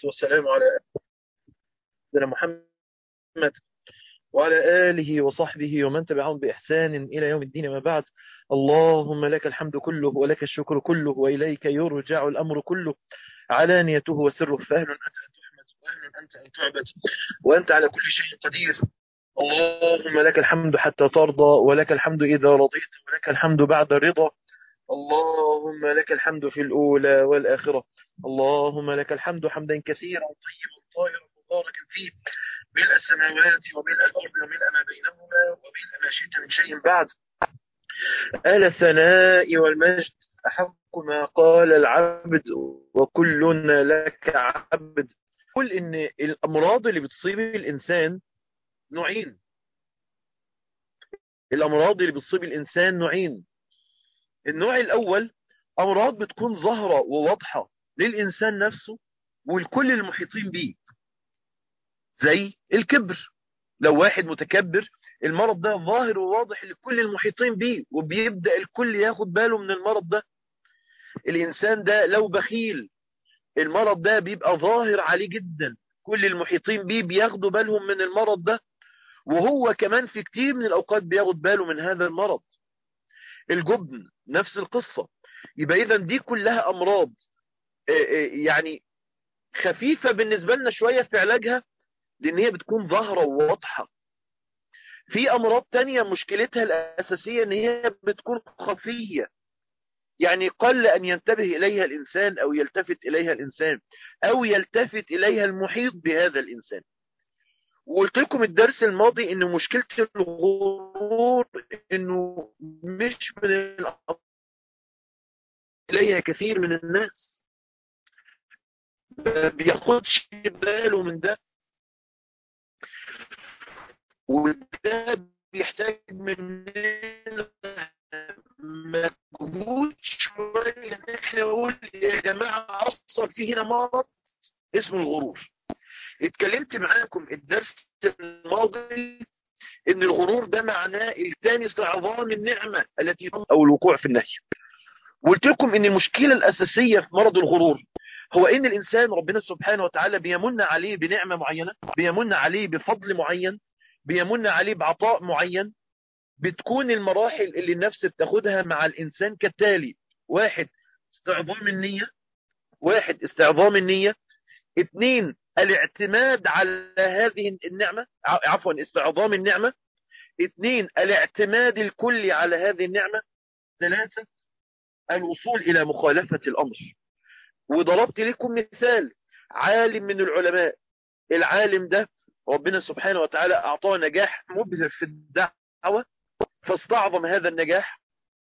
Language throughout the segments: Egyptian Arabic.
والسلام على سيدنا محمد وعلى آله وصحبه ومن تبعهم بإحسان إلى يوم الدين ما بعد اللهم لك الحمد كله ولك الشكر كله وإليك يرجع الأمر كله علانيته وسره فأهل أنت أن تحمد وأهل أنت أن تعبد وأنت على كل شيء قدير اللهم لك الحمد حتى ترضى ولك الحمد إذا رضيت ولك الحمد بعد الرضا اللهم لك الحمد في الأولى والآخرة اللهم لك الحمد حمدا كثيرا طيبا طاهرا مباركا فيه ملء السماوات وملء الأرض وملء ما بينهما وملء ما شئت من شيء بعد أهل الثناء والمجد أحق ما قال العبد وكلنا لك عبد قل إن الأمراض اللي بتصيب الإنسان نوعين الأمراض اللي بتصيب الإنسان نوعين النوع الأول أمراض بتكون ظاهرة وواضحة للإنسان نفسه والكل المحيطين به زي الكبر لو واحد متكبر المرض ده ظاهر وواضح لكل المحيطين به وبيبدأ الكل ياخد باله من المرض ده الإنسان ده لو بخيل المرض ده بيبقى ظاهر عليه جدا كل المحيطين به بياخدوا بالهم من المرض ده وهو كمان في كتير من الأوقات بياخد باله من هذا المرض الجبن نفس القصة يبقى إذا دي كلها أمراض يعني خفيفة بالنسبة لنا شوية في علاجها لأن هي بتكون ظاهرة وواضحة في أمراض تانية مشكلتها الأساسية أن هي بتكون خفية يعني قل أن ينتبه إليها الإنسان أو يلتفت إليها الإنسان أو يلتفت إليها المحيط بهذا الإنسان وقلت لكم الدرس الماضي ان مشكلة الغرور انه مش من الأمر اليها كثير من الناس ما بياخدش باله من ده وده بيحتاج مننا مجهود شوية ان احنا نقول يا جماعة اصلا في هنا مرض اسمه الغرور اتكلمت معاكم الدرس الماضي ان الغرور ده معناه التاني استعظام النعمة التي او الوقوع في النهي وقلت لكم ان المشكلة الاساسية في مرض الغرور هو ان الانسان ربنا سبحانه وتعالى بيمن عليه بنعمة معينة بيمن عليه بفضل معين بيمن عليه بعطاء معين بتكون المراحل اللي النفس بتاخدها مع الانسان كالتالي واحد استعظام النية واحد استعظام النية اثنين الاعتماد على هذه النعمة عفوا استعظام النعمة اثنين الاعتماد الكلي على هذه النعمة ثلاثة الوصول الى مخالفة الامر وضربت لكم مثال عالم من العلماء العالم ده ربنا سبحانه وتعالى اعطاه نجاح مبهر في الدعوة فاستعظم هذا النجاح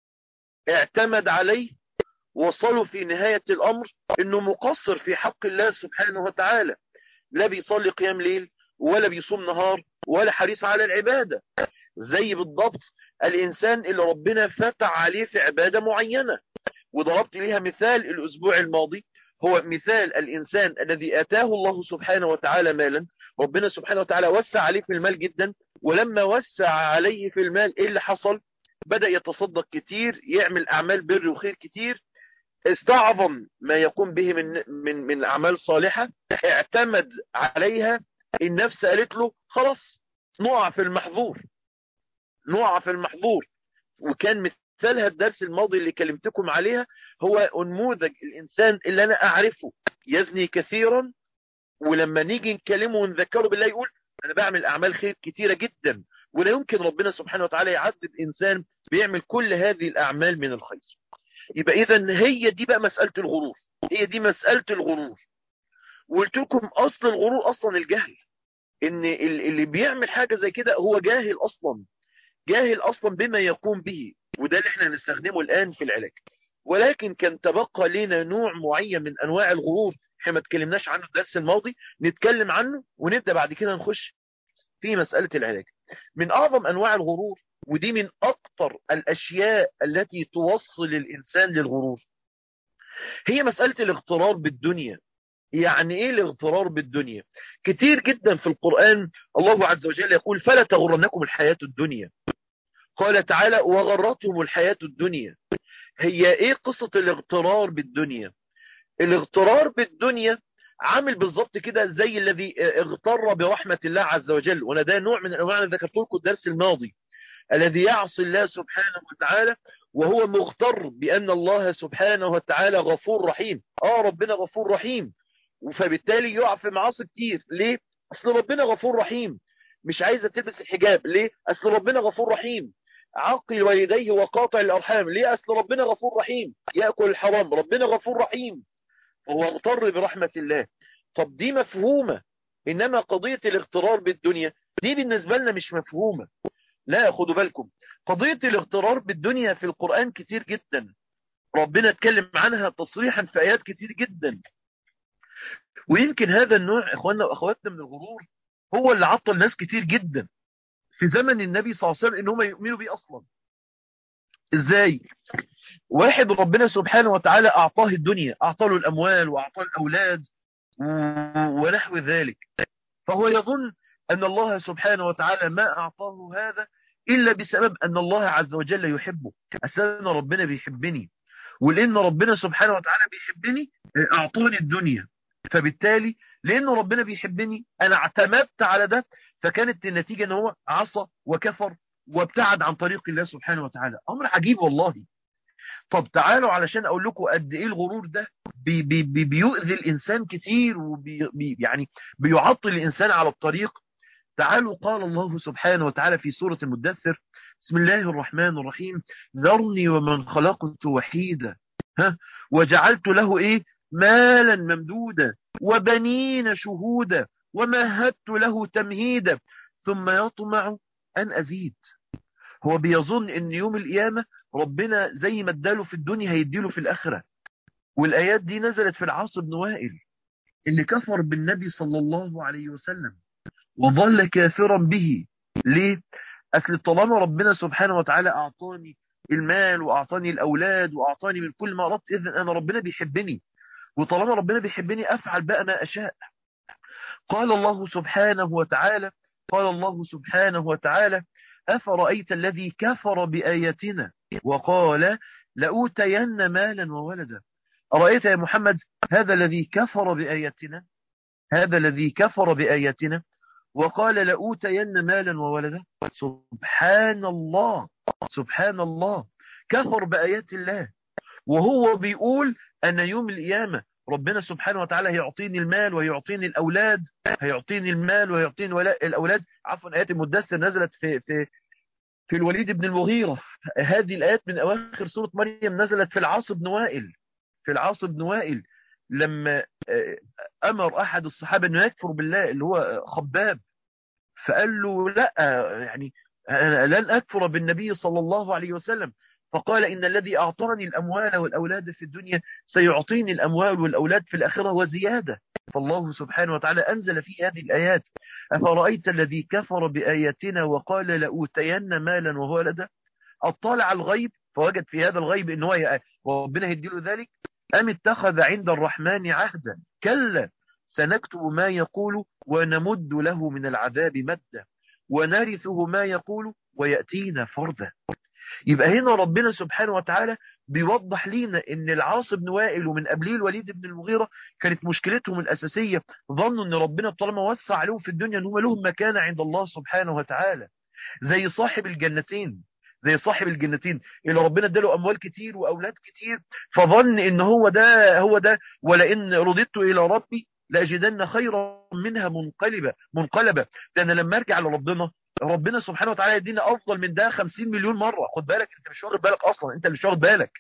اعتمد عليه وصلوا في نهاية الامر انه مقصر في حق الله سبحانه وتعالى لا بيصلي قيام ليل ولا بيصوم نهار ولا حريص على العبادة زي بالضبط الإنسان اللي ربنا فتح عليه في عبادة معينة وضربت ليها مثال الأسبوع الماضي هو مثال الإنسان الذي أتاه الله سبحانه وتعالى مالا ربنا سبحانه وتعالى وسع عليه في المال جدا ولما وسع عليه في المال إيه اللي حصل بدأ يتصدق كتير يعمل أعمال بر وخير كتير استعظم ما يقوم به من من من اعمال صالحه اعتمد عليها النفس قالت له خلاص نقع في المحظور نقع في المحظور وكان مثالها الدرس الماضي اللي كلمتكم عليها هو نموذج الانسان اللي انا اعرفه يزني كثيرا ولما نيجي نكلمه ونذكره بالله يقول انا بعمل اعمال خير كتيره جدا ولا يمكن ربنا سبحانه وتعالى يعذب انسان بيعمل كل هذه الاعمال من الخير يبقى اذا هي دي بقى مسألة الغرور هي دي مسألة الغرور وقلت لكم اصل الغرور اصلا الجهل ان اللي بيعمل حاجة زي كده هو جاهل اصلا جاهل اصلا بما يقوم به وده اللي احنا هنستخدمه الان في العلاج ولكن كان تبقى لنا نوع معين من انواع الغرور احنا ما اتكلمناش عنه الدرس الماضي نتكلم عنه ونبدأ بعد كده نخش في مسألة العلاج من اعظم انواع الغرور ودي من أكثر الأشياء التي توصل الإنسان للغرور هي مسألة الاغترار بالدنيا يعني إيه الاغترار بالدنيا كتير جدا في القرآن الله عز وجل يقول فلا تغرنكم الحياة الدنيا قال تعالى وغرتهم الحياة الدنيا هي إيه قصة الاغترار بالدنيا الاغترار بالدنيا عامل بالظبط كده زي الذي اغتر برحمة الله عز وجل وانا ده نوع من انواع ذكرت لكم الدرس الماضي الذي يعصي الله سبحانه وتعالى وهو مغتر بأن الله سبحانه وتعالى غفور رحيم اه ربنا غفور رحيم فبالتالي يقع في معاصي كتير ليه اصل ربنا غفور رحيم مش عايزه تلبس الحجاب ليه اصل ربنا غفور رحيم عقل والديه وقاطع الارحام ليه اصل ربنا غفور رحيم ياكل الحرام ربنا غفور رحيم هو اغتر برحمه الله طب دي مفهومه انما قضيه الاغترار بالدنيا دي بالنسبه لنا مش مفهومه لا خدوا بالكم قضيه الاغترار بالدنيا في القران كتير جدا ربنا اتكلم عنها تصريحا في ايات كتير جدا ويمكن هذا النوع اخواننا واخواتنا من الغرور هو اللي عطل ناس كتير جدا في زمن النبي صلى الله عليه وسلم ان هم يؤمنوا بيه اصلا ازاي واحد ربنا سبحانه وتعالى اعطاه الدنيا اعطاه الاموال واعطاه الاولاد ونحو ذلك فهو يظن ان الله سبحانه وتعالى ما اعطاه هذا الا بسبب ان الله عز وجل يحبه اساسا ربنا بيحبني ولان ربنا سبحانه وتعالى بيحبني اعطاني الدنيا فبالتالي لأنه ربنا بيحبني أنا اعتمدت على ده فكانت النتيجة أنه هو عصى وكفر وابتعد عن طريق الله سبحانه وتعالى أمر عجيب والله طب تعالوا علشان أقول لكم قد إيه الغرور ده بي بي بي بيؤذي الإنسان كتير وبي بي يعني بيعطل الإنسان على الطريق تعالوا قال الله سبحانه وتعالى في سورة المدثر بسم الله الرحمن الرحيم ذرني ومن خلقت وحيدا ها وجعلت له إيه مالا ممدودا وبنين شهودا ومهدت له تمهيدا ثم يطمع أن أزيد هو بيظن أن يوم القيامة ربنا زي ما اداله في الدنيا هيديله في الآخرة والآيات دي نزلت في العاص بن وائل اللي كفر بالنبي صلى الله عليه وسلم وظل كافرا به ليه؟ أصل طالما ربنا سبحانه وتعالى أعطاني المال وأعطاني الأولاد وأعطاني من كل ما أردت إذن أنا ربنا بيحبني وطالما ربنا بيحبني أفعل بقى ما أشاء قال الله سبحانه وتعالى قال الله سبحانه وتعالى أفرأيت الذي كفر بآياتنا وقال لأوتين مالا وولدا أرأيت يا محمد هذا الذي كفر بآياتنا هذا الذي كفر بآياتنا وقال لأوتين مالا وولدا سبحان الله سبحان الله كفر بآيات الله وهو بيقول أن يوم القيامة ربنا سبحانه وتعالى هيعطيني المال ويعطيني الأولاد هيعطيني المال ويعطيني الأولاد عفوا آيات المدثر نزلت في في في الوليد بن المغيرة هذه الآيات من أواخر سورة مريم نزلت في العاص بن وائل في العاص بن وائل لما أمر أحد الصحابة أنه يكفر بالله اللي هو خباب فقال له لا يعني أنا لن أكفر بالنبي صلى الله عليه وسلم فقال إن الذي أعطاني الأموال والأولاد في الدنيا سيعطيني الأموال والأولاد في الآخرة وزيادة فالله سبحانه وتعالى أنزل في هذه الآيات أفرأيت الذي كفر بآياتنا وقال لأوتين مالا وولدا اطلع الغيب فوجد في هذا الغيب إن هو وربنا يديله ذلك أم اتخذ عند الرحمن عهدا كلا سنكتب ما يقول ونمد له من العذاب مدا ونرثه ما يقول ويأتينا فردا يبقى هنا ربنا سبحانه وتعالى بيوضح لينا ان العاص بن وائل ومن قبليه الوليد بن المغيرة كانت مشكلتهم الأساسية ظنوا ان ربنا طالما وسع عليهم في الدنيا ان هم لهم مكانة عند الله سبحانه وتعالى زي صاحب الجنتين زي صاحب الجنتين اللي ربنا اداله اموال كتير واولاد كتير فظن ان هو ده هو ده ولئن رددت الى ربي لاجدن خيرا منها منقلبة منقلبة ده انا لما ارجع لربنا ربنا سبحانه وتعالى يدينا افضل من ده 50 مليون مرة خد بالك انت مش واخد بالك اصلا انت مش واخد بالك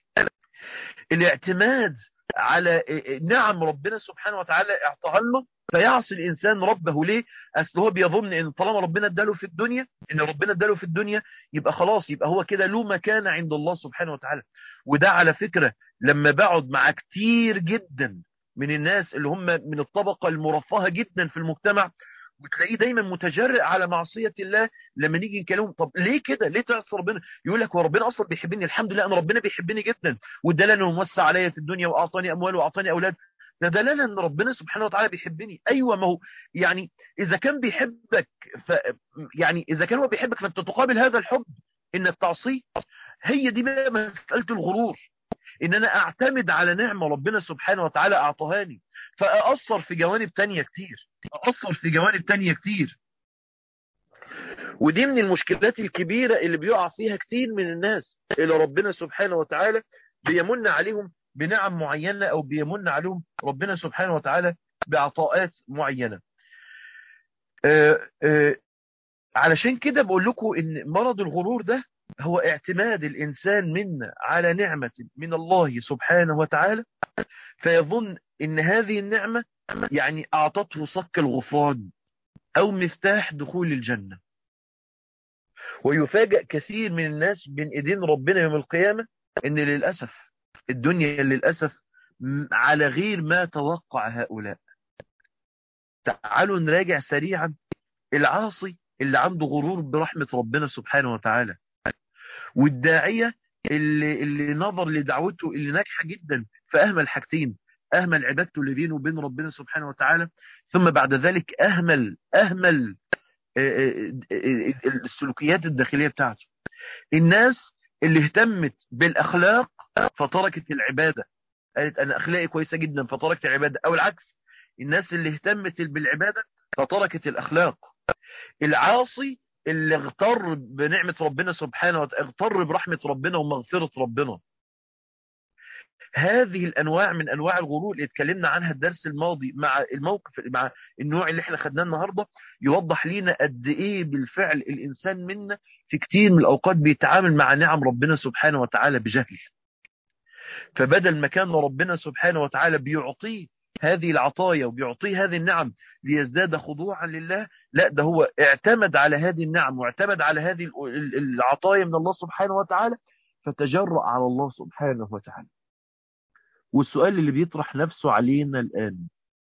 الاعتماد على نعم ربنا سبحانه وتعالى اعطاها لنا فيعصي الانسان ربه ليه اصل هو بيظن ان طالما ربنا اداله في الدنيا ان ربنا اداله في الدنيا يبقى خلاص يبقى هو كده له مكانه عند الله سبحانه وتعالى وده على فكرة لما بقعد مع كتير جدا من الناس اللي هم من الطبقة المرفهة جدا في المجتمع وتلاقيه دايما متجرئ على معصية الله لما نيجي نكلمه طب ليه كده ليه تعصي ربنا يقول لك هو ربنا اصلا بيحبني الحمد لله انا ربنا بيحبني جدا وادالني انه موسع عليا في الدنيا واعطاني اموال واعطاني اولاد ده دلاله ان ربنا سبحانه وتعالى بيحبني ايوه ما هو يعني اذا كان بيحبك ف يعني اذا كان هو بيحبك فانت تقابل هذا الحب انك تعصيه هي دي بقى مساله الغرور ان انا اعتمد على نعمه ربنا سبحانه وتعالى اعطاهاني فأأثر في جوانب تانية كتير أأثر في جوانب تانية كتير ودي من المشكلات الكبيرة اللي بيقع فيها كتير من الناس اللي ربنا سبحانه وتعالى بيمن عليهم بنعم معينة او بيمن عليهم ربنا سبحانه وتعالى بعطاءات معينة آآ آآ علشان كده بقول لكم ان مرض الغرور ده هو اعتماد الانسان منا على نعمة من الله سبحانه وتعالى فيظن ان هذه النعمة يعني اعطته صك الغفران او مفتاح دخول الجنة ويفاجأ كثير من الناس بين ايدين ربنا يوم القيامة ان للأسف الدنيا للأسف على غير ما توقع هؤلاء تعالوا نراجع سريعا العاصي اللي عنده غرور برحمة ربنا سبحانه وتعالى والداعية اللي, اللي نظر لدعوته اللي ناجحة جدا فأهمل حاجتين أهمل عبادته اللي بينه وبين ربنا سبحانه وتعالى ثم بعد ذلك أهمل أهمل السلوكيات الداخلية بتاعته الناس اللي اهتمت بالأخلاق فتركت العبادة قالت أنا أخلاقي كويسة جدا فتركت العبادة أو العكس الناس اللي اهتمت بالعبادة فتركت الأخلاق العاصي اللي اغتر بنعمة ربنا سبحانه وتعالى اغتر برحمة ربنا ومغفرة ربنا هذه الأنواع من أنواع الغرور اللي اتكلمنا عنها الدرس الماضي مع الموقف مع النوع اللي احنا خدناه النهاردة يوضح لينا قد ايه بالفعل الإنسان منا في كتير من الأوقات بيتعامل مع نعم ربنا سبحانه وتعالى بجهل فبدل ما كان ربنا سبحانه وتعالى بيعطيه هذه العطايا وبيعطيه هذه النعم ليزداد خضوعا لله لا ده هو اعتمد على هذه النعم واعتمد على هذه العطايا من الله سبحانه وتعالى فتجرأ على الله سبحانه وتعالى والسؤال اللي بيطرح نفسه علينا الآن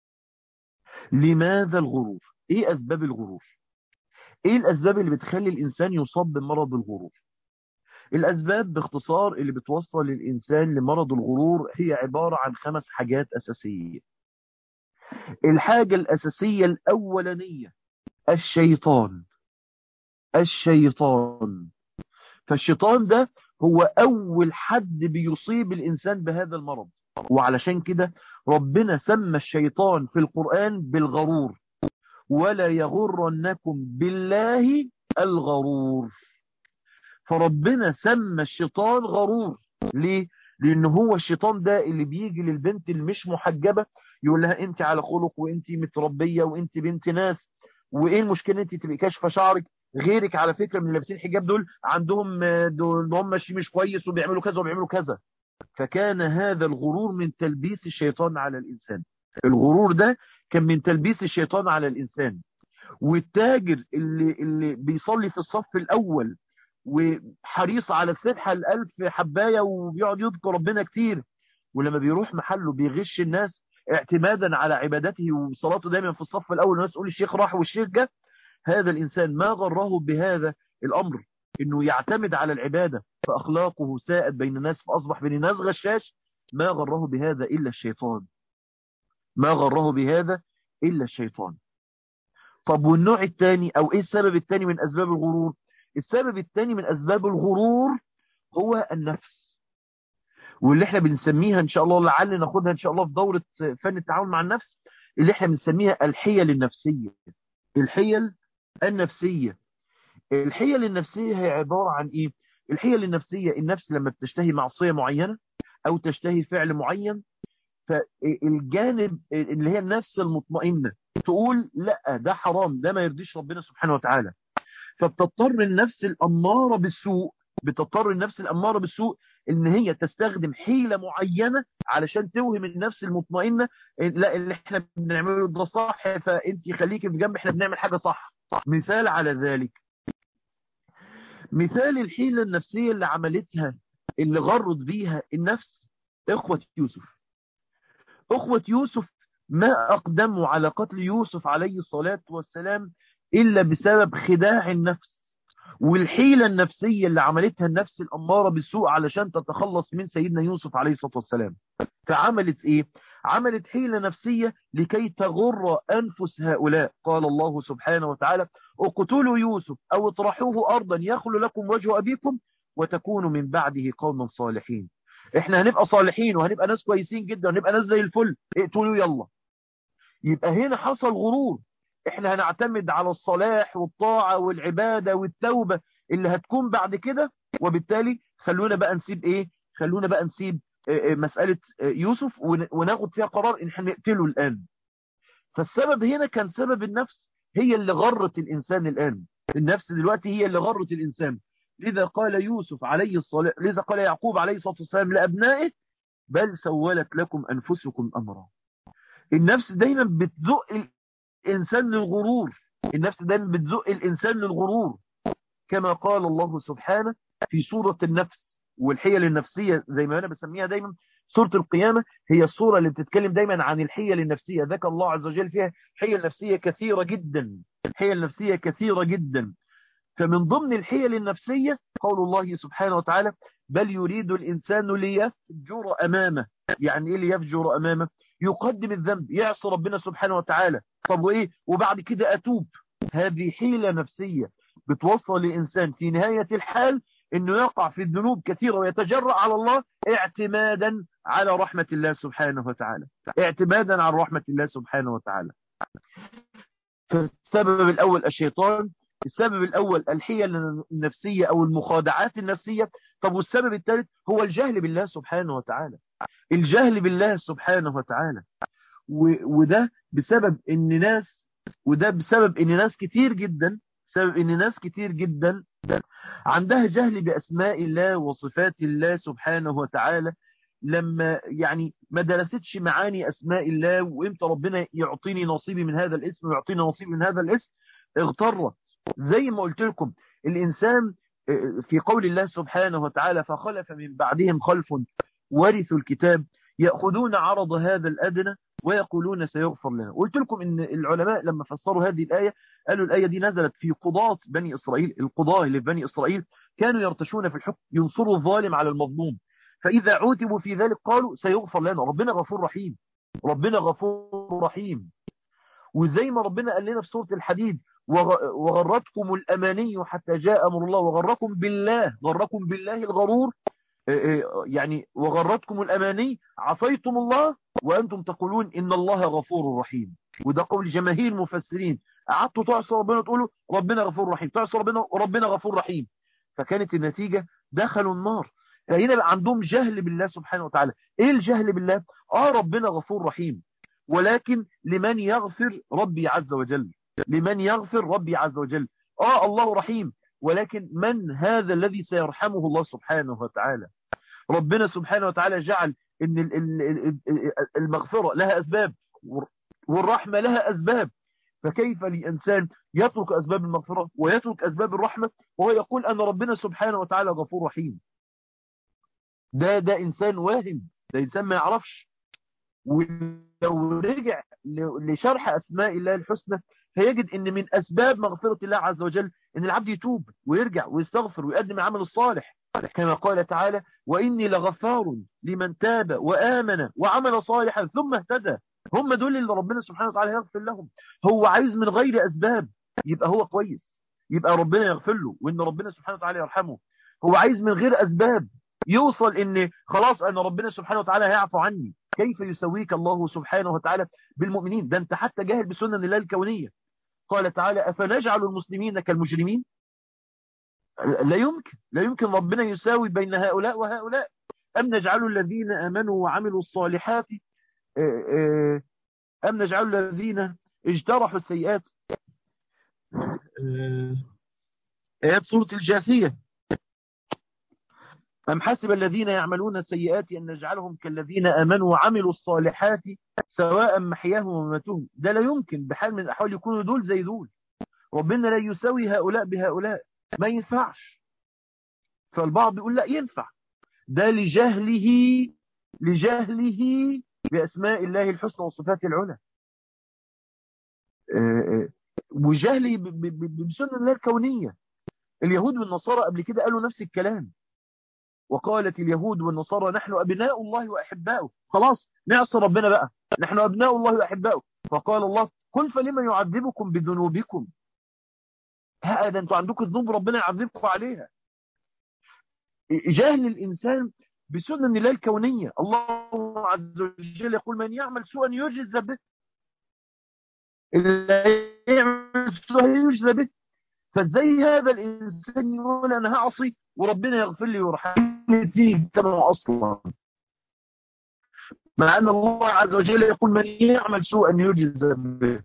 لماذا الغرور ايه اسباب الغرور ايه الاسباب اللي بتخلي الانسان يصاب بمرض الغرور الاسباب باختصار اللي بتوصل الانسان لمرض الغرور هي عبارة عن خمس حاجات اساسية الحاجة الاساسية الاولانية الشيطان الشيطان فالشيطان ده هو اول حد بيصيب الانسان بهذا المرض وعلشان كده ربنا سمى الشيطان في القرآن بالغرور ولا يغرنكم بالله الغرور فربنا سمى الشيطان غرور ليه لان هو الشيطان ده اللي بيجي للبنت اللي مش محجبة يقول لها انت على خلق وانت متربية وانت بنت ناس وايه المشكلة انت تبقى كاشفة شعرك غيرك على فكرة من اللي لابسين حجاب دول عندهم دول هم ماشي مش كويس وبيعملوا كذا وبيعملوا كذا فكان هذا الغرور من تلبيس الشيطان على الإنسان الغرور ده كان من تلبيس الشيطان على الإنسان والتاجر اللي, اللي بيصلي في الصف الأول وحريص على السبحة الألف حباية وبيقعد يذكر ربنا كتير ولما بيروح محله بيغش الناس اعتمادا على عبادته وصلاته دايما في الصف الأول الناس تقول الشيخ راح والشيخ جه هذا الإنسان ما غره بهذا الأمر انه يعتمد على العبادة فاخلاقه ساءت بين الناس فاصبح بين الناس غشاش ما غره بهذا الا الشيطان ما غره بهذا الا الشيطان طب والنوع الثاني او ايه السبب الثاني من اسباب الغرور السبب الثاني من اسباب الغرور هو النفس واللي احنا بنسميها ان شاء الله لعل ناخدها ان شاء الله في دورة فن التعامل مع النفس اللي احنا بنسميها الحيل النفسية الحيل النفسية الحيل النفسية هي عبارة عن ايه الحيل النفسية النفس لما بتشتهي معصية معينة او تشتهي فعل معين فالجانب اللي هي النفس المطمئنة تقول لا ده حرام ده ما يرضيش ربنا سبحانه وتعالى فبتضطر النفس الأمارة بالسوء بتضطر النفس الأمارة بالسوء ان هي تستخدم حيلة معينة علشان توهم النفس المطمئنة لا اللي احنا بنعمله ده صح فانت خليكي في جنب احنا بنعمل حاجة صح مثال على ذلك مثال الحيلة النفسية اللي عملتها اللي غرت بيها النفس اخوة يوسف اخوة يوسف ما اقدموا على قتل يوسف عليه الصلاة والسلام الا بسبب خداع النفس والحيلة النفسية اللي عملتها النفس الامارة بالسوء علشان تتخلص من سيدنا يوسف عليه الصلاة والسلام فعملت ايه عملت حيلة نفسية لكي تغر انفس هؤلاء قال الله سبحانه وتعالى اقتلوا يوسف او اطرحوه ارضا يخلو لكم وجه ابيكم وتكونوا من بعده قوما صالحين احنا هنبقى صالحين وهنبقى ناس كويسين جدا وهنبقى ناس زي الفل اقتلوا يلا يبقى هنا حصل غرور احنا هنعتمد على الصلاح والطاعة والعبادة والتوبة اللي هتكون بعد كده وبالتالي خلونا بقى نسيب ايه خلونا بقى نسيب مسألة يوسف وناخد فيها قرار ان احنا نقتله الآن فالسبب هنا كان سبب النفس هي اللي غرت الإنسان الآن النفس دلوقتي هي اللي غرت الإنسان لذا قال يوسف عليه الصلاة لذا قال يعقوب عليه الصلاة والسلام لأبنائه بل سولت لكم أنفسكم أمرا النفس دايما بتزق الإنسان للغرور النفس دايما بتزق الإنسان للغرور كما قال الله سبحانه في سورة النفس والحيل النفسية زي ما أنا بسميها دايما سورة القيامة هي الصورة اللي بتتكلم دايما عن الحيل النفسية ذكر الله عز وجل فيها حيل نفسية كثيرة جدا حيل نفسية كثيرة جدا فمن ضمن الحيل النفسية قول الله سبحانه وتعالى بل يريد الإنسان ليفجر أمامه يعني إيه ليفجر أمامه يقدم الذنب يعصي ربنا سبحانه وتعالى طب وإيه وبعد كده أتوب هذه حيلة نفسية بتوصل الإنسان في نهاية الحال انه يقع في الذنوب كثيرة ويتجرأ على الله اعتمادا على رحمة الله سبحانه وتعالى اعتمادا على رحمة الله سبحانه وتعالى فالسبب الاول الشيطان السبب الاول الحيل النفسية او المخادعات النفسية طب والسبب الثالث هو الجهل بالله سبحانه وتعالى الجهل بالله سبحانه وتعالى وده بسبب ان ناس وده بسبب ان ناس كتير جدا سبب ان ناس كتير جدا عندها جهل بأسماء الله وصفات الله سبحانه وتعالى لما يعني ما درستش معاني أسماء الله وإمتى ربنا يعطيني نصيبي من هذا الاسم ويعطيني نصيبي من هذا الاسم اغترت زي ما قلت لكم الإنسان في قول الله سبحانه وتعالى فخلف من بعدهم خلف ورثوا الكتاب يأخذون عرض هذا الأدنى ويقولون سيغفر لنا قلت لكم ان العلماء لما فسروا هذه الآية قالوا الآية دي نزلت في قضاة بني إسرائيل القضاة اللي في بني إسرائيل كانوا يرتشون في الحكم ينصروا الظالم على المظلوم فإذا عوتبوا في ذلك قالوا سيغفر لنا ربنا غفور رحيم ربنا غفور رحيم وزي ما ربنا قال لنا في سورة الحديد وغرتكم الأماني حتى جاء أمر الله وغركم بالله غركم بالله الغرور يعني وغرتكم الأماني عصيتم الله وأنتم تقولون إن الله غفور رحيم وده قول جماهير المفسرين قعدتوا تعصوا ربنا تقولوا ربنا غفور رحيم تعصوا ربنا وربنا غفور رحيم فكانت النتيجة دخلوا النار فهنا بقى عندهم جهل بالله سبحانه وتعالى ايه الجهل بالله اه ربنا غفور رحيم ولكن لمن يغفر ربي عز وجل لمن يغفر ربي عز وجل اه الله رحيم ولكن من هذا الذي سيرحمه الله سبحانه وتعالى ربنا سبحانه وتعالى جعل ان المغفرة لها اسباب والرحمة لها اسباب فكيف لإنسان يترك أسباب المغفرة ويترك أسباب الرحمة وهو يقول أن ربنا سبحانه وتعالى غفور رحيم ده ده إنسان واهم ده إنسان ما يعرفش ولو رجع لشرح أسماء الله الحسنى فيجد أن من أسباب مغفرة الله عز وجل أن العبد يتوب ويرجع ويستغفر ويقدم العمل الصالح كما قال تعالى وإني لغفار لمن تاب وآمن وعمل صالحا ثم اهتدى هم دول اللي ربنا سبحانه وتعالى يغفر لهم هو عايز من غير أسباب يبقى هو كويس يبقى ربنا يغفر له وإن ربنا سبحانه وتعالى يرحمه هو عايز من غير أسباب يوصل إن خلاص أن ربنا سبحانه وتعالى هيعفو عني كيف يسويك الله سبحانه وتعالى بالمؤمنين ده أنت حتى جاهل بسنن الله الكونية قال تعالى أفنجعل المسلمين كالمجرمين لا يمكن لا يمكن ربنا يساوي بين هؤلاء وهؤلاء أم نجعل الذين آمنوا وعملوا الصالحات أم نجعل الذين اجترحوا السيئات آيات سورة الجاثية أم حسب الذين يعملون السيئات أن نجعلهم كالذين آمنوا وعملوا الصالحات سواء محياهم ومماتهم ده لا يمكن بحال من الأحوال يكونوا دول زي دول ربنا لا يساوي هؤلاء بهؤلاء ما ينفعش فالبعض يقول لا ينفع ده لجهله لجهله بأسماء الله الحسنى والصفات العلى وجهله بسنة الله الكونية اليهود والنصارى قبل كده قالوا نفس الكلام وقالت اليهود والنصارى نحن أبناء الله وأحباؤه خلاص نعصي ربنا بقى نحن أبناء الله وأحباؤه فقال الله قل فلما يعذبكم بذنوبكم ها ده انتوا عندكم ذنوب ربنا يعذبكم عليها جهل الإنسان بسنن الله الكونية الله عز وجل يقول من يعمل سوءا يجز به اللي يعمل سوء يجزى به فازاي هذا الانسان يقول انا هعصي وربنا يغفر لي ويرحمني فيه تمام اصلا مع ان الله عز وجل يقول من يعمل سوءا يجزى به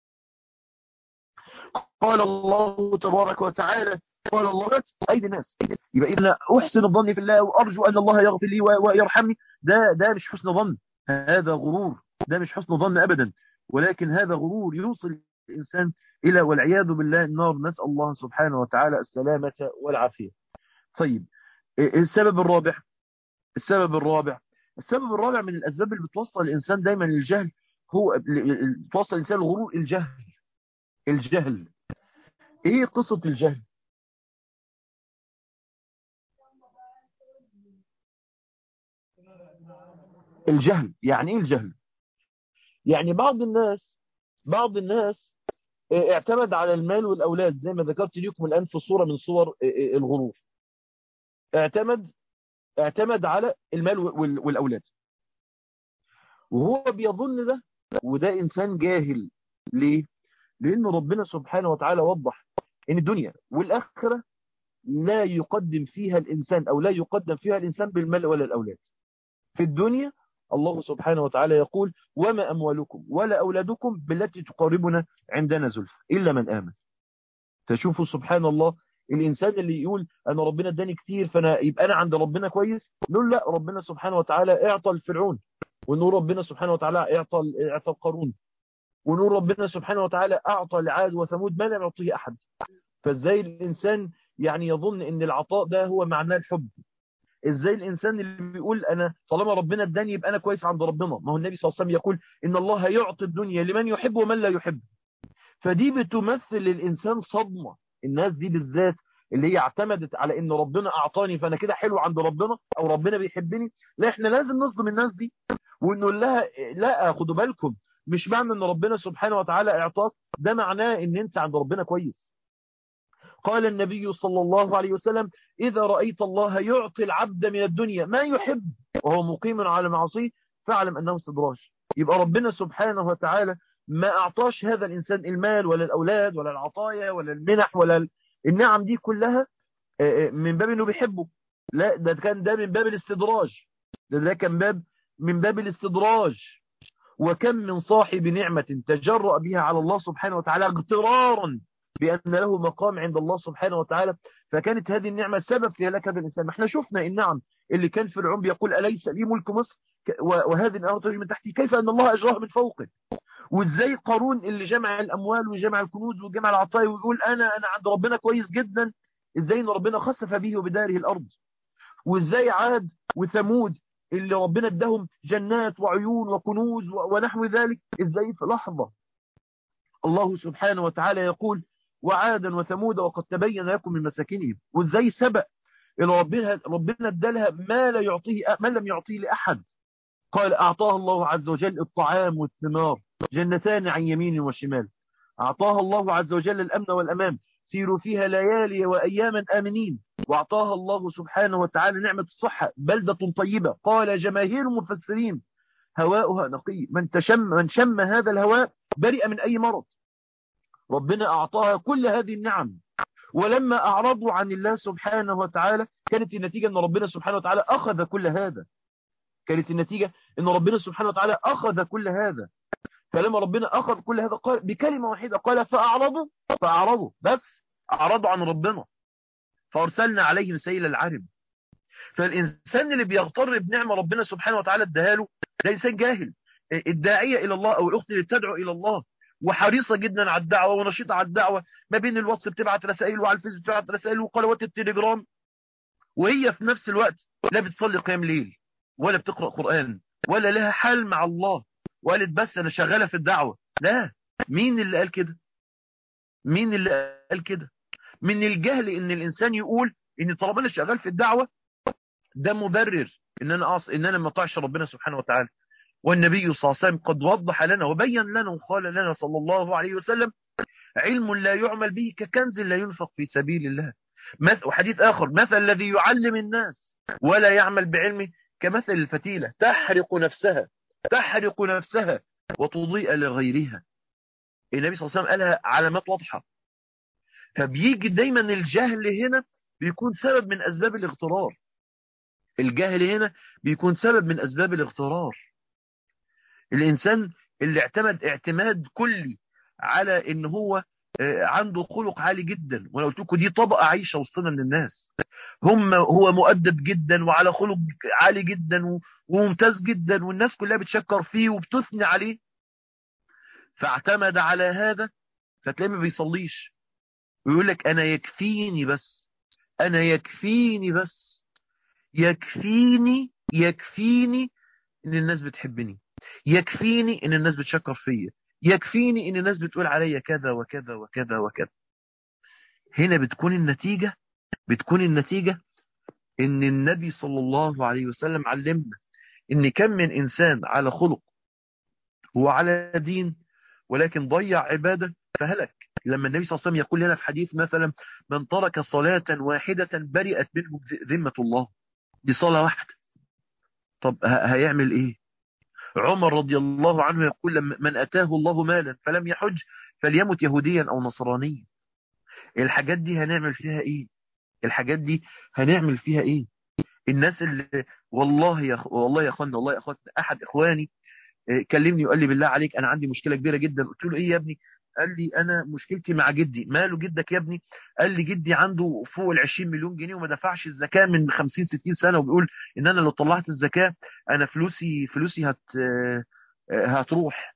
قال الله تبارك وتعالى قال الله ايدي الناس يبقى اذا احسن الظن في الله وارجو ان الله يغفر لي ويرحمني ده ده مش حسن ظن هذا غرور ده مش حسن ظن ابدا ولكن هذا غرور يوصل الانسان الى والعياذ بالله النار نسال الله سبحانه وتعالى السلامه والعافيه طيب السبب الرابع السبب الرابع السبب الرابع من الاسباب اللي بتوصل الانسان دايما للجهل هو بتوصل الانسان الغرور الجهل الجهل ايه قصة الجهل الجهل يعني ايه الجهل يعني بعض الناس بعض الناس اعتمد على المال والاولاد زي ما ذكرت لكم الان في صورة من صور الغرور اعتمد اعتمد على المال والاولاد وهو بيظن ده وده انسان جاهل ليه لان ربنا سبحانه وتعالى وضح ان الدنيا والاخره لا يقدم فيها الانسان او لا يقدم فيها الانسان بالمال ولا الاولاد في الدنيا الله سبحانه وتعالى يقول وما اموالكم ولا اولادكم بالتي تقربنا عندنا زلفى الا من امن تشوفوا سبحان الله الانسان اللي يقول انا ربنا اداني كتير فانا يبقى انا عند ربنا كويس نقول لا ربنا سبحانه وتعالى اعطى الفرعون ونقول ربنا سبحانه وتعالى اعطى اعطى القارون ونور ربنا سبحانه وتعالى أعطى لعاد وثمود ما لم يعطيه أحد فازاي الإنسان يعني يظن ان العطاء ده هو معناه الحب ازاي الانسان اللي بيقول انا طالما ربنا اداني يبقى انا كويس عند ربنا ما هو النبي صلى الله عليه وسلم يقول ان الله يعطي الدنيا لمن يحب ومن لا يحب فدي بتمثل للانسان صدمة الناس دي بالذات اللي هي اعتمدت على ان ربنا اعطاني فانا كده حلو عند ربنا او ربنا بيحبني لا احنا لازم نصدم الناس دي ونقول لها لا خدوا بالكم مش معنى ان ربنا سبحانه وتعالى اعطاك ده معناه ان انت عند ربنا كويس قال النبي صلى الله عليه وسلم إذا رأيت الله يعطي العبد من الدنيا ما يحب وهو مقيم على معصيه فاعلم أنه استدراج يبقى ربنا سبحانه وتعالى ما أعطاش هذا الإنسان المال ولا الأولاد ولا العطايا ولا المنح ولا النعم دي كلها من باب أنه بيحبه لا ده كان ده من باب الاستدراج ده, ده كان باب من باب الاستدراج وكم من صاحب نعمة تجرأ بها على الله سبحانه وتعالى اغترارا بأن له مقام عند الله سبحانه وتعالى فكانت هذه النعمة سبب في هلاك هذا الإنسان احنا شفنا النعم اللي كان فرعون بيقول أليس لي ملك مصر وهذه الأرض تجري من تحتي كيف أن الله أجراه من فوقه وازاي قارون اللي جمع الأموال وجمع الكنوز وجمع العطايا ويقول أنا أنا عند ربنا كويس جدا ازاي ان ربنا خسف به وبداره الأرض وازاي عاد وثمود اللي ربنا ادهم جنات وعيون وكنوز ونحو ذلك ازاي في لحظة الله سبحانه وتعالى يقول وعادا وثمود وقد تبين لكم من مساكنهم وازاي سبق اللي ربنا ربنا ادالها ما لا يعطيه ما لم يعطيه لاحد قال اعطاها الله عز وجل الطعام والثمار جنتان عن يمين وشمال اعطاها الله عز وجل الامن والامان سيروا فيها ليالي واياما امنين واعطاها الله سبحانه وتعالى نعمة الصحة بلدة طيبة قال جماهير المفسرين هواؤها نقي من تشم من شم هذا الهواء برئ من اي مرض ربنا أعطاها كل هذه النعم ولما أعرضوا عن الله سبحانه وتعالى كانت النتيجة أن ربنا سبحانه وتعالى أخذ كل هذا كانت النتيجة أن ربنا سبحانه وتعالى أخذ كل هذا فلما ربنا أخذ كل هذا قال بكلمة واحدة قال فأعرضوا فأعرضوا بس أعرضوا عن ربنا فأرسلنا عليهم سيل العرم فالإنسان اللي بيغتر بنعمة ربنا سبحانه وتعالى اداها ده إنسان جاهل الداعية إلى الله أو الأخت اللي تدعو إلى الله وحريصة جدا على الدعوة ونشيطة على الدعوة ما بين الواتس بتبعت رسائل وعلى الفيس بتبعت رسائل وقنوات التليجرام وهي في نفس الوقت لا بتصلي قيام ليل ولا بتقرأ قرآن ولا لها حال مع الله وقالت بس أنا شغالة في الدعوة لا مين اللي قال كده مين اللي قال كده من الجهل ان الانسان يقول ان طالما انا شغال في الدعوة ده مبرر ان انا أص... ان انا ما اطيعش ربنا سبحانه وتعالى والنبي صلى الله عليه وسلم قد وضح لنا وبين لنا وقال لنا صلى الله عليه وسلم علم لا يعمل به ككنز لا ينفق في سبيل الله وحديث آخر مثل الذي يعلم الناس ولا يعمل بعلمه كمثل الفتيلة تحرق نفسها تحرق نفسها وتضيء لغيرها النبي صلى الله عليه وسلم قالها علامات واضحة فبيجي دايما الجهل هنا بيكون سبب من أسباب الاغترار الجهل هنا بيكون سبب من أسباب الاغترار الإنسان اللي اعتمد اعتماد كلي على ان هو عنده خلق عالي جدا وانا قلت لكم دي طبقه عايشه وسطنا من الناس هم هو مؤدب جدا وعلى خلق عالي جدا وممتاز جدا والناس كلها بتشكر فيه وبتثني عليه فاعتمد على هذا فتلاقيه ما بيصليش ويقول لك انا يكفيني بس انا يكفيني بس يكفيني يكفيني ان الناس بتحبني يكفيني ان الناس بتشكر فيا يكفيني ان الناس بتقول عليا كذا وكذا وكذا وكذا هنا بتكون النتيجة بتكون النتيجة ان النبي صلى الله عليه وسلم علمنا ان كم من انسان على خلق وعلى دين ولكن ضيع عبادة فهلك لما النبي صلى الله عليه وسلم يقول لنا في حديث مثلا من ترك صلاة واحدة برئت منه ذمة الله دي صلاة واحدة طب هيعمل ايه عمر رضي الله عنه يقول لما من أتاه الله مالا فلم يحج فليمت يهوديا أو نصرانيا الحاجات دي هنعمل فيها ايه الحاجات دي هنعمل فيها ايه الناس اللي والله يا والله يا اخوانا والله يا اخوانا احد اخواني كلمني وقال لي بالله عليك انا عندي مشكله كبيره جدا قلت له ايه يا ابني قال لي انا مشكلتي مع جدي ماله جدك يا ابني قال لي جدي عنده فوق ال 20 مليون جنيه وما دفعش الزكاه من 50 60 سنه وبيقول ان انا لو طلعت الزكاه انا فلوسي فلوسي هت هتروح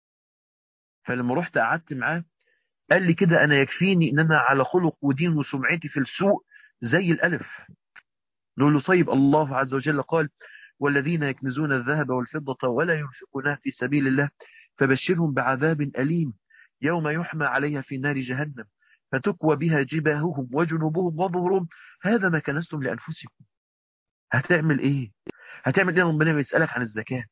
فلما رحت قعدت معاه قال لي كده انا يكفيني ان انا على خلق ودين وسمعتي في السوق زي الالف نقول له طيب الله عز وجل قال والذين يكنزون الذهب والفضة ولا ينفقونها في سبيل الله فبشرهم بعذاب أليم يوم يحمى عليها في نار جهنم فتكوى بها جباههم وجنوبهم وظهرهم هذا ما كنستم لأنفسكم هتعمل ايه هتعمل ايه ربنا بيسألك عن الزكاة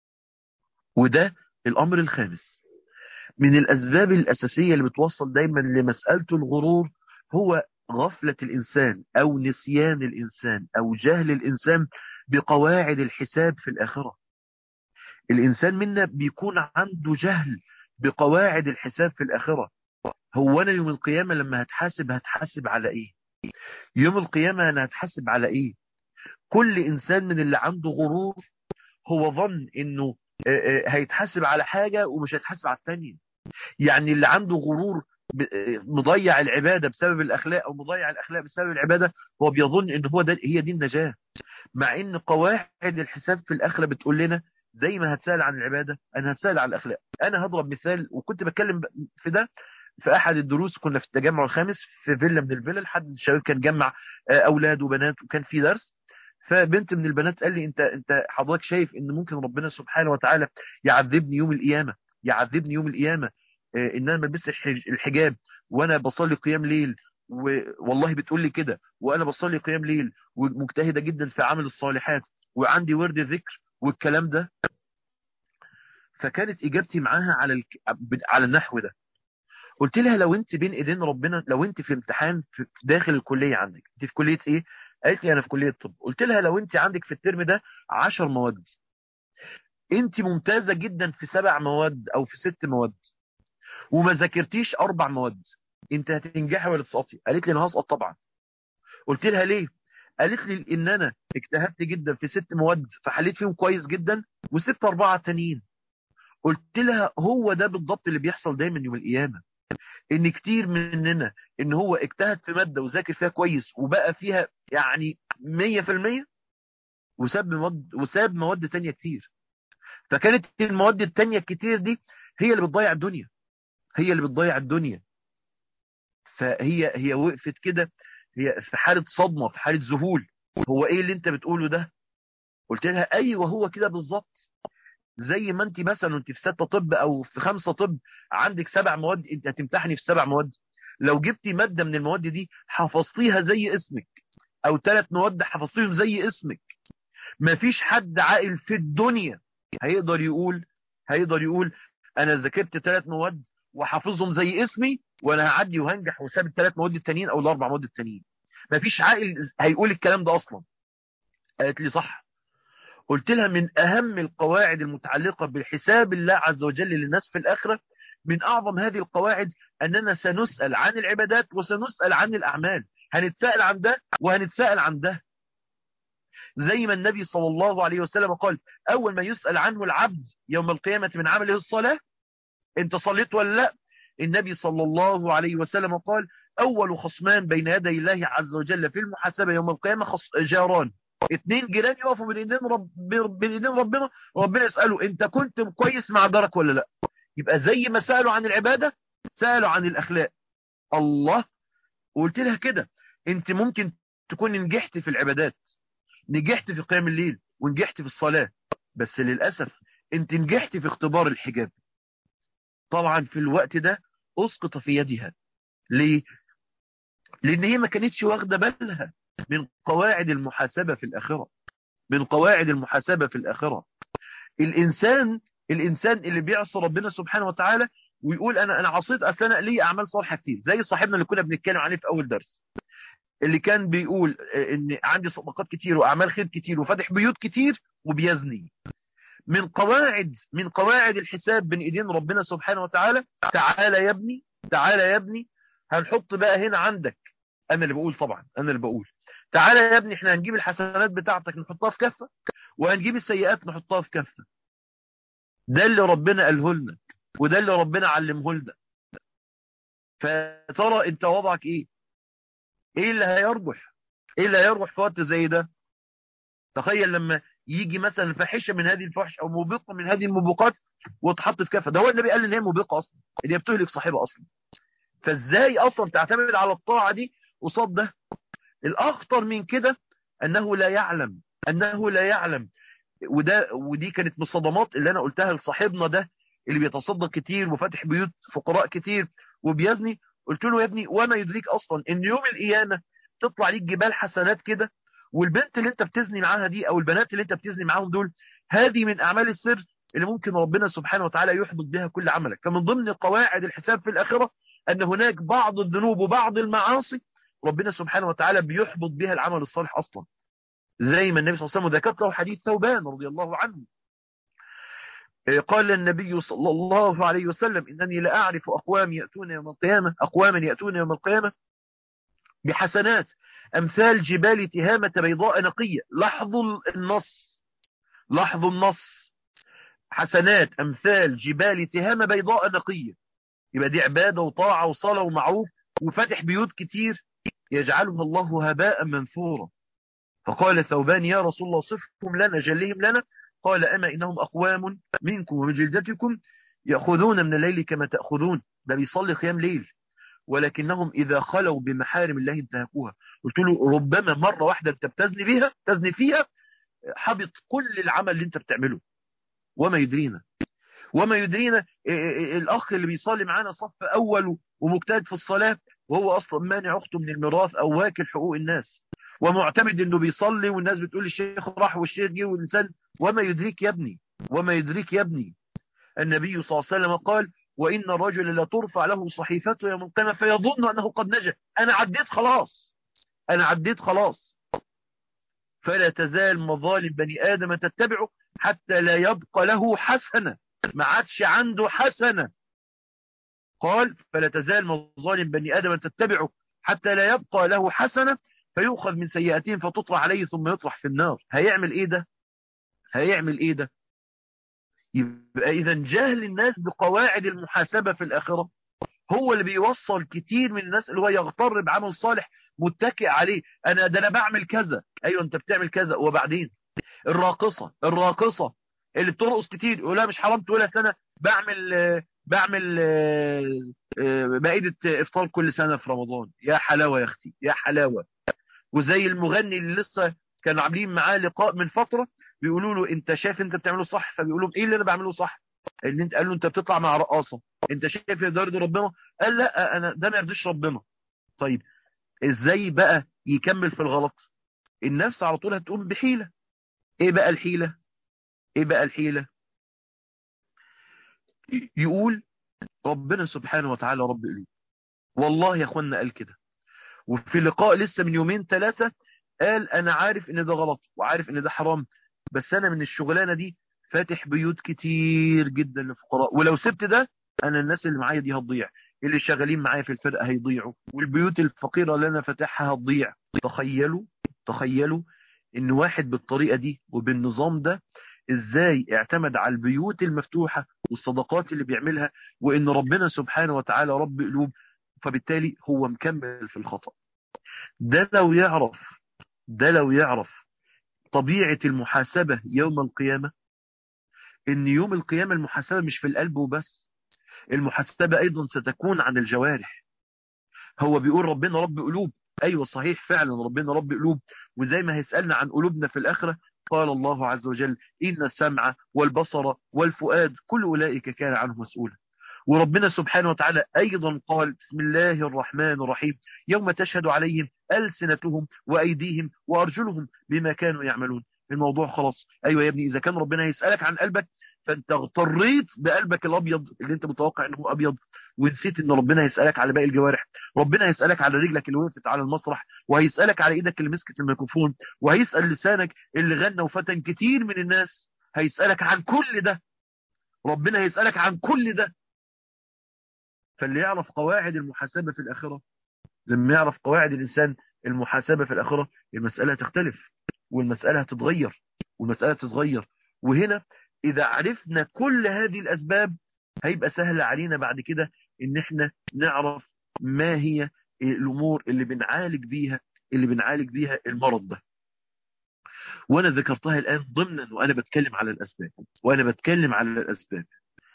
وده الأمر الخامس من الأسباب الأساسية اللي بتوصل دايما لمسألة الغرور هو غفلة الإنسان أو نسيان الإنسان أو جهل الإنسان بقواعد الحساب في الآخرة الإنسان منا بيكون عنده جهل بقواعد الحساب في الآخرة هو أنا يوم القيامة لما هتحاسب هتحاسب على إيه يوم القيامة أنا هتحاسب على إيه كل إنسان من اللي عنده غرور هو ظن إنه هيتحاسب على حاجة ومش هيتحاسب على التانية يعني اللي عنده غرور مضيع العبادة بسبب الأخلاق أو مضيع الأخلاق بسبب العبادة هو بيظن إن هو ده هي دي النجاة مع إن قواعد الحساب في الآخرة بتقول لنا زي ما هتسأل عن العبادة أنا هتسأل عن الأخلاق أنا هضرب مثال وكنت بتكلم في ده في أحد الدروس كنا في التجمع الخامس في فيلا من الفيلا حد من الشباب كان جمع أولاد وبنات وكان في درس فبنت من البنات قال لي انت انت حضرتك شايف ان ممكن ربنا سبحانه وتعالى يعذبني يوم القيامه يعذبني يوم القيامه ان انا ما لبستش الحجاب وانا بصلي قيام ليل والله بتقول لي كده وانا بصلي قيام ليل ومجتهده جدا في عمل الصالحات وعندي ورد ذكر والكلام ده فكانت اجابتي معاها على الك... على النحو ده قلت لها لو انت بين ايدين ربنا لو انت في امتحان في داخل الكليه عندك انت في كليه ايه قالت لي انا في كليه الطب قلت لها لو انت عندك في الترم ده 10 مواد انت ممتازه جدا في سبع مواد او في ست مواد وما ذاكرتيش اربع مواد انت هتنجحي ولا تسقطي قالت لي انا هسقط طبعا قلت لها ليه قالت لي ان انا اجتهدت جدا في ست مواد فحليت فيهم كويس جدا وسبت اربعه تانيين قلت لها هو ده بالضبط اللي بيحصل دايما يوم القيامه ان كتير مننا ان هو اجتهد في ماده وذاكر فيها كويس وبقى فيها يعني 100% وساب مواد وساب مواد تانية كتير فكانت المواد التانية الكتير دي هي اللي بتضيع الدنيا هي اللي بتضيع الدنيا فهي هي وقفت كده هي في حالة صدمة في حالة ذهول هو ايه اللي انت بتقوله ده قلت لها ايوه هو كده بالظبط زي ما انت مثلا انت في ستة طب او في خمسة طب عندك سبع مواد انت هتمتحني في سبع مواد لو جبتي مادة من المواد دي حفظتيها زي اسمك او ثلاث مواد حفظتيهم زي اسمك مفيش حد عاقل في الدنيا هيقدر يقول هيقدر يقول انا ذاكرت ثلاث مواد وحافظهم زي اسمي وانا هعدي وهنجح وساب الثلاث مواد التانيين او الاربع مواد التانيين مفيش عاقل هيقول الكلام ده اصلا قالت لي صح قلت لها من اهم القواعد المتعلقة بالحساب الله عز وجل للناس في الاخرة من اعظم هذه القواعد اننا سنسأل عن العبادات وسنسأل عن الاعمال هنتسأل عن ده وهنتسأل عن ده زي ما النبي صلى الله عليه وسلم قال اول ما يسأل عنه العبد يوم القيامة من عمله الصلاة انت صليت ولا لا النبي صلى الله عليه وسلم قال اول خصمان بين يدي الله عز وجل في المحاسبة يوم القيامة خص... جاران اتنين جيران يقفوا بين ايدين رب... بين ايدين ربنا وربنا يسأله انت كنت كويس مع جارك ولا لا يبقى زي ما سألوا عن العبادة سألوا عن الاخلاق الله وقلت لها كده انت ممكن تكون نجحت في العبادات نجحت في قيام الليل ونجحت في الصلاة بس للأسف انت نجحت في اختبار الحجاب طبعا في الوقت ده اسقط في يدها ليه لان هي ما كانتش واخده بالها من قواعد المحاسبة في الآخرة من قواعد المحاسبة في الآخرة الإنسان الإنسان اللي بيعصي ربنا سبحانه وتعالى ويقول أنا أنا عصيت أصل أنا لي أعمال صالحة كتير زي صاحبنا اللي كنا بنتكلم عليه في أول درس اللي كان بيقول إن عندي صدقات كتير وأعمال خير كتير وفاتح بيوت كتير وبيزني من قواعد من قواعد الحساب بين ايدين ربنا سبحانه وتعالى تعالى يا ابني تعالى يا ابني هنحط بقى هنا عندك انا اللي بقول طبعا انا اللي بقول تعالى يا ابني احنا هنجيب الحسنات بتاعتك نحطها في كفة وهنجيب السيئات نحطها في كفة ده اللي ربنا قاله لنا وده اللي ربنا علمه لنا فترى انت وضعك ايه ايه اللي هيرجح ايه اللي هيرجح في وقت زي ده تخيل لما يجي مثلا فاحشه من هذه الفحش او موبقه من هذه الموبقات وتحط في كفه ده هو النبي قال ان هي موبقه اصلا ان هي بتهلك صاحبها اصلا فازاي اصلا تعتمد على الطاعه دي قصاد ده الاخطر من كده انه لا يعلم انه لا يعلم وده ودي كانت من الصدمات اللي انا قلتها لصاحبنا ده اللي بيتصدق كتير وفاتح بيوت فقراء كتير وبيزني قلت له يا ابني وما يدريك اصلا ان يوم القيامه تطلع ليك جبال حسنات كده والبنت اللي انت بتزني معاها دي او البنات اللي انت بتزني معاهم دول هذه من اعمال السر اللي ممكن ربنا سبحانه وتعالى يحبط بها كل عملك فمن ضمن قواعد الحساب في الاخره ان هناك بعض الذنوب وبعض المعاصي ربنا سبحانه وتعالى بيحبط بها العمل الصالح اصلا زي ما النبي صلى الله عليه وسلم ذكرت له حديث ثوبان رضي الله عنه قال النبي صلى الله عليه وسلم إنني لأعرف أقوام يأتون يوم القيامة أقواما يأتون يوم القيامة بحسنات أمثال جبال تهامة بيضاء نقية لاحظوا النص لاحظوا النص حسنات أمثال جبال تهامة بيضاء نقية يبقى دي عبادة وطاعة وصلاة ومعروف وفتح بيوت كتير يجعلها الله هباء منثورا فقال ثوبان يا رسول الله صفهم لنا جلهم لنا قال أما إنهم أقوام منكم ومن جلدتكم يأخذون من الليل كما تأخذون ده بيصلي قيام ليل ولكنهم إذا خلوا بمحارم الله انتهكوها قلت له ربما مرة واحدة انت بتزني بيها تزني فيها حبط كل العمل اللي انت بتعمله وما يدرينا وما يدرينا الأخ اللي بيصلي معانا صف أول ومجتهد في الصلاة وهو أصلا مانع أخته من الميراث أو واكل حقوق الناس ومعتمد انه بيصلي والناس بتقول الشيخ راح والشيخ جه والإنسان وما يدريك يا ابني وما يدريك يا ابني النبي صلى الله عليه وسلم قال وإن الرجل لا ترفع له صحيفته يوم القيامة فيظن أنه قد نجا أنا عديت خلاص أنا عديت خلاص فلا تزال مظالم بني آدم تتبعه حتى لا يبقى له حسنة ما عادش عنده حسنة قال فلا تزال مظالم بني آدم تتبعه حتى لا يبقى له حسنة فيؤخذ من سيئاتهم فتطرح عليه ثم يطرح في النار هيعمل ايه ده هيعمل ايه ده يبقى اذا جهل الناس بقواعد المحاسبة في الاخرة هو اللي بيوصل كتير من الناس اللي هو يغتر بعمل صالح متكئ عليه انا ده انا بعمل كذا ايوه انت بتعمل كذا وبعدين الراقصة الراقصة اللي بترقص كتير يقول لها مش حرام تقولها سنة بعمل بعمل مائدة افطار كل سنة في رمضان يا حلاوة يا اختي يا حلاوة وزي المغني اللي لسه كانوا عاملين معاه لقاء من فترة بيقولوا له انت شايف انت بتعمله صح فبيقول لهم ايه اللي انا بعمله صح اللي انت قال له انت بتطلع مع رقاصة انت شايف ده يرضي ربنا قال لا انا ده ما يرضيش ربنا طيب ازاي بقى يكمل في الغلط النفس على طول هتقوم بحيلة ايه بقى الحيلة ايه بقى الحيلة يقول ربنا سبحانه وتعالى رب قلوب والله يا اخوانا قال كده وفي لقاء لسه من يومين ثلاثة قال انا عارف ان ده غلط وعارف ان ده حرام بس انا من الشغلانة دي فاتح بيوت كتير جدا للفقراء ولو سبت ده انا الناس اللي معايا دي هتضيع اللي شغالين معايا في الفرقة هيضيعوا والبيوت الفقيرة اللي انا فاتحها هتضيع تخيلوا تخيلوا ان واحد بالطريقة دي وبالنظام ده ازاي اعتمد على البيوت المفتوحة والصدقات اللي بيعملها وان ربنا سبحانه وتعالى رب قلوب فبالتالي هو مكمل في الخطأ ده لو يعرف ده لو يعرف طبيعة المحاسبة يوم القيامة ان يوم القيامة المحاسبة مش في القلب وبس المحاسبة ايضا ستكون عن الجوارح هو بيقول ربنا رب قلوب ايوه صحيح فعلا ربنا رب قلوب وزي ما هيسألنا عن قلوبنا في الاخرة قال الله عز وجل إن السمع والبصر والفؤاد كل أولئك كان عنه مسؤولا وربنا سبحانه وتعالى أيضا قال بسم الله الرحمن الرحيم يوم تشهد عليهم ألسنتهم وأيديهم وأرجلهم بما كانوا يعملون الموضوع خلاص أيوة يا ابني إذا كان ربنا يسألك عن قلبك فانت اغتريت بقلبك الابيض اللي انت متوقع انه ابيض ونسيت ان ربنا هيسالك على باقي الجوارح ربنا هيسالك على رجلك اللي وقفت على المسرح وهيسالك على ايدك اللي مسكت الميكروفون وهيسال لسانك اللي غنى وفتن كتير من الناس هيسالك عن كل ده ربنا هيسالك عن كل ده فاللي يعرف قواعد المحاسبه في الاخره لما يعرف قواعد الانسان المحاسبه في الاخره المساله تختلف والمساله هتتغير والمساله تتغير وهنا إذا عرفنا كل هذه الأسباب هيبقى سهل علينا بعد كده إن احنا نعرف ما هي الأمور اللي بنعالج بيها اللي بنعالج بيها المرض ده وأنا ذكرتها الآن ضمنا وأنا بتكلم على الأسباب وأنا بتكلم على الأسباب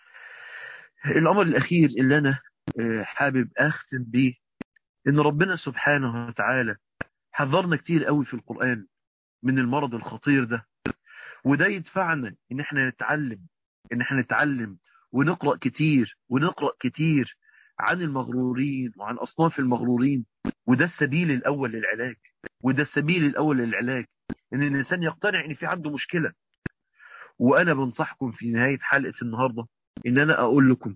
الأمر الأخير اللي أنا حابب أختم به إن ربنا سبحانه وتعالى حذرنا كتير قوي في القرآن من المرض الخطير ده وده يدفعنا ان احنا نتعلم ان احنا نتعلم ونقرأ كتير ونقرأ كتير عن المغرورين وعن اصناف المغرورين وده السبيل الاول للعلاج وده السبيل الاول للعلاج ان الانسان يقتنع ان في عنده مشكلة وانا بنصحكم في نهاية حلقة النهاردة ان انا اقول لكم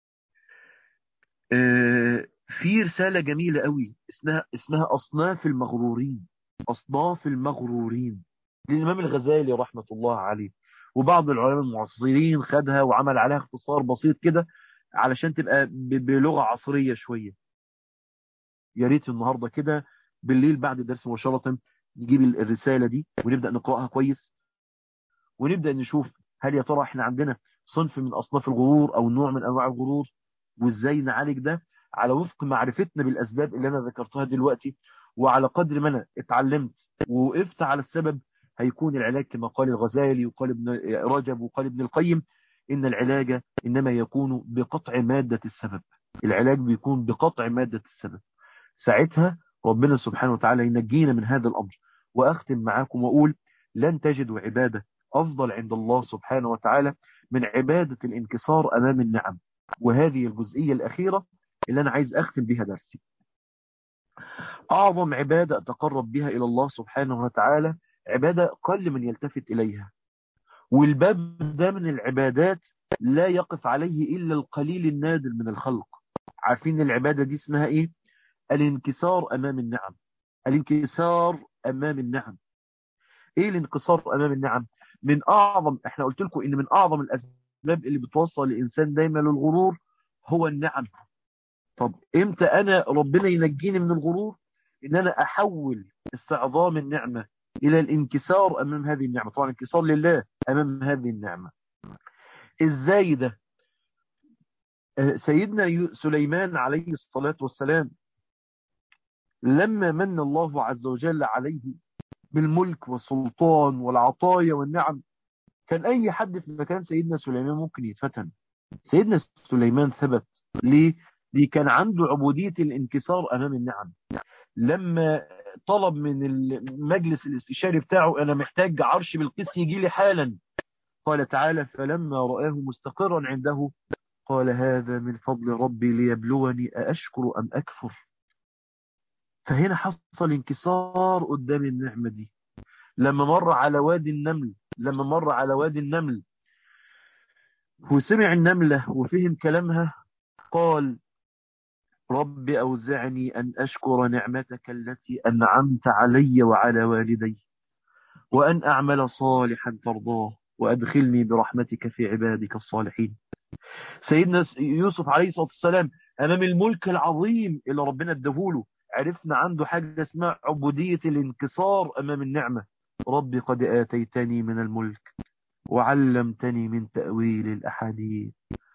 اه في رسالة جميلة قوي اسمها اسمها اصناف المغرورين اصناف المغرورين للإمام الغزالي رحمة الله عليه وبعض العلماء المعاصرين خدها وعمل عليها اختصار بسيط كده علشان تبقى بلغة عصرية شوية يا ريت النهاردة كده بالليل بعد الدرس مباشرة نجيب الرسالة دي ونبدأ نقرأها كويس ونبدأ نشوف هل يا ترى احنا عندنا صنف من أصناف الغرور أو نوع من أنواع الغرور وازاي نعالج ده على وفق معرفتنا بالأسباب اللي أنا ذكرتها دلوقتي وعلى قدر ما أنا اتعلمت ووقفت على السبب هيكون العلاج كما قال الغزالي وقال ابن رجب وقال ابن القيم إن العلاج إنما يكون بقطع مادة السبب العلاج بيكون بقطع مادة السبب ساعتها ربنا سبحانه وتعالى ينجينا من هذا الأمر وأختم معاكم وأقول لن تجدوا عبادة أفضل عند الله سبحانه وتعالى من عبادة الانكسار أمام النعم وهذه الجزئية الأخيرة اللي أنا عايز أختم بها درسي أعظم عبادة أتقرب بها إلى الله سبحانه وتعالى عبادة قل من يلتفت إليها والباب ده من العبادات لا يقف عليه إلا القليل النادر من الخلق عارفين العبادة دي اسمها إيه الانكسار أمام النعم الانكسار أمام النعم إيه الانكسار أمام النعم من أعظم إحنا قلت لكم إن من أعظم الأسباب اللي بتوصل الإنسان دايما للغرور هو النعم طب إمتى أنا ربنا ينجيني من الغرور إن أنا أحول استعظام النعمة إلى الانكسار أمام هذه النعمة طبعا الانكسار لله أمام هذه النعمة إزاي ده سيدنا سليمان عليه الصلاة والسلام لما من الله عز وجل عليه بالملك والسلطان والعطايا والنعم كان أي حد في مكان سيدنا سليمان ممكن يتفتن سيدنا سليمان ثبت ليه؟ دي كان عنده عبودية الانكسار أمام النعم لما طلب من المجلس الاستشاري بتاعه أنا محتاج عرش بالقس يجي لي حالا قال تعالى فلما رآه مستقرا عنده قال هذا من فضل ربي ليبلوني أأشكر أم أكفر فهنا حصل انكسار قدام النعمة دي لما مر على وادي النمل لما مر على وادي النمل وسمع النملة وفهم كلامها قال رب أوزعني أن أشكر نعمتك التي أنعمت علي وعلى والدي وأن أعمل صالحا ترضاه وأدخلني برحمتك في عبادك الصالحين سيدنا يوسف عليه الصلاة والسلام أمام الملك العظيم اللي ربنا ادهوله عرفنا عنده حاجة اسمها عبودية الانكسار أمام النعمة ربي قد آتيتني من الملك وعلمتني من تأويل الأحاديث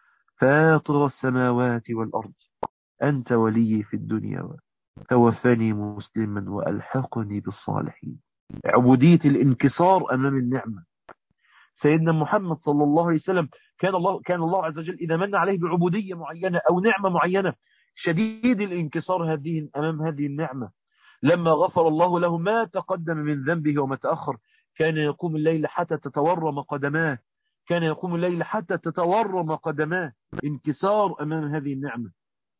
فاطر السماوات والأرض أنت ولي في الدنيا توفني مسلما وألحقني بالصالحين عبودية الانكسار أمام النعمة سيدنا محمد صلى الله عليه وسلم كان الله كان الله عز وجل إذا من عليه بعبودية معينة أو نعمة معينة شديد الانكسار هذه أمام هذه النعمة لما غفر الله له ما تقدم من ذنبه وما تأخر كان يقوم الليل حتى تتورم قدماه كان يقوم الليل حتى تتورم قدماه انكسار أمام هذه النعمة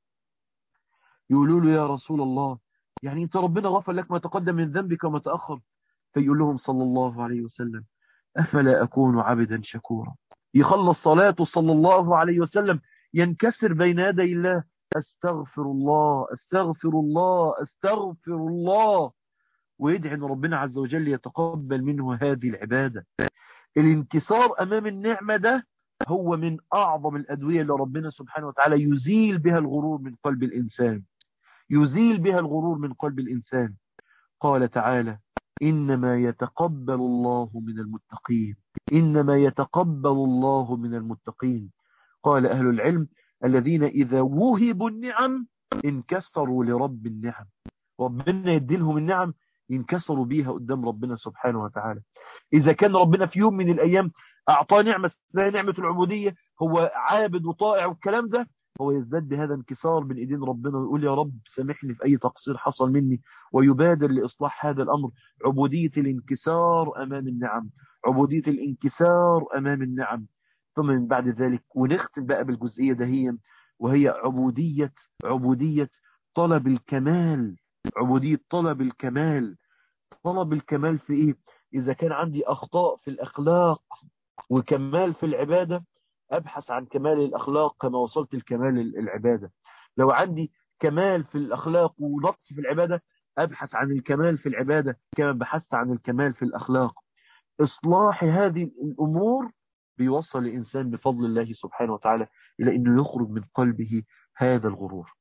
يقولوا له يا رسول الله يعني انت ربنا غفر لك ما تقدم من ذنبك وما تأخر فيقول لهم صلى الله عليه وسلم أفلا أكون عبدا شكورا يخلص صلاته صلى الله عليه وسلم ينكسر بين يدي الله أستغفر الله أستغفر الله أستغفر الله ويدعي أن ربنا عز وجل يتقبل منه هذه العبادة الانكسار أمام النعمة ده هو من أعظم الأدوية اللي ربنا سبحانه وتعالى يزيل بها الغرور من قلب الإنسان يزيل بها الغرور من قلب الإنسان قال تعالى إنما يتقبل الله من المتقين إنما يتقبل الله من المتقين قال أهل العلم الذين إذا وهبوا النعم انكسروا لرب النعم ربنا يديلهم النعم ينكسروا بيها قدام ربنا سبحانه وتعالى إذا كان ربنا في يوم من الأيام أعطاه نعمة اسمها نعمة العبودية هو عابد وطائع والكلام ده هو يزداد بهذا انكسار بين ايدين ربنا ويقول يا رب سامحني في اي تقصير حصل مني ويبادر لاصلاح هذا الامر عبودية الانكسار امام النعم عبودية الانكسار امام النعم ثم من بعد ذلك ونختم بقى بالجزئية دهيا وهي عبودية عبودية طلب الكمال عبودية طلب الكمال طلب الكمال في ايه اذا كان عندي اخطاء في الاخلاق وكمال في العبادة ابحث عن كمال الاخلاق كما وصلت لكمال العبادة لو عندي كمال في الاخلاق ونقص في العبادة ابحث عن الكمال في العبادة كما بحثت عن الكمال في الاخلاق اصلاح هذه الامور بيوصل الانسان بفضل الله سبحانه وتعالى الى انه يخرج من قلبه هذا الغرور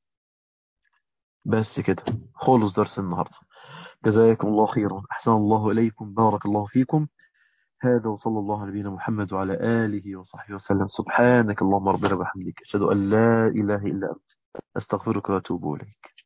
بس كده خلص درس النهاردة جزاكم الله خيرا احسن الله اليكم بارك الله فيكم هذا وصلى الله على نبينا محمد وعلى آله وصحبه وسلم سبحانك اللهم ربنا بحمدك أشهد أن لا إله إلا أنت أستغفرك وأتوب إليك